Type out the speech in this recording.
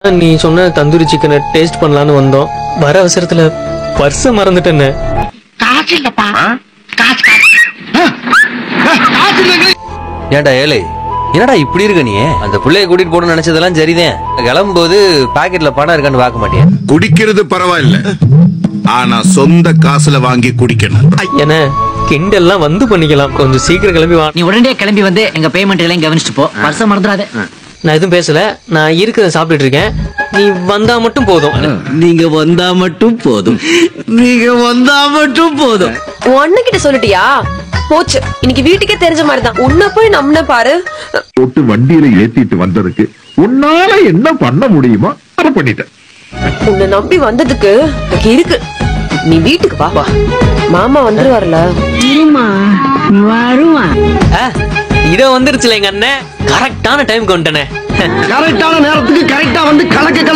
நீ சொன்ன தந்தூரி சிக்கனை டேஸ்ட் பண்ணலான்னு வந்தோம் வர அவசரத்துல பர்ஸ மறந்துட்டேன்னு ஏன்டா ஏழை என்னடா இப்படி இருக்க நீ அந்த புள்ளைய கூட்டிட்டு போகணும்னு நினைச்சதெல்லாம் சரிதான் கிளம்பும்போது பாக்கெட்ல பணம் இருக்கான்னு பார்க்க மாட்டேன் குடிக்கிறது பரவாயில்ல ஆனா சொந்த காசுல வாங்கி குடிக்கணும் என்ன கிண்டெல்லாம் வந்து பண்ணிக்கலாம் கொஞ்சம் சீக்கிரம் கிளம்பி வா நீ உடனே கிளம்பி வந்து எங்க பேமெண்ட் எல்லாம் கவனிச்சுட்டு போ பர்ச மறந்துடாத நான் எதுவும் பேசல நான் இருக்கிறத சாப்பிட்டுட்டு இருக்கேன் நீ வந்தா மட்டும் போதும் நீங்க வந்தா மட்டும் போதும் நீங்க வந்தா மட்டும் போதும் உன் அண்ணன் கிட்ட சொல்லிட்டியா போச்சு இன்னைக்கு வீட்டுக்கே தெரிஞ்ச மாதிரி தான் உன்னை போய் நம்பின பாரு போட்டு வண்டியில ஏத்திட்டு வந்ததுக்கு உன்னால என்ன பண்ண முடியுமோ அதை பண்ணிட்டேன் உன்னை நம்பி வந்ததுக்கு எனக்கு இருக்கு நீ வீட்டுக்கு வா வா மாமா வந்துருவாருல இதோ வந்துருச்சுல எங்க அண்ணன் கரெக்டான டைம்க்கு வந்துட்டனே கரெக்டான நேரத்துக்கு கரெக்டா வந்து கலக்க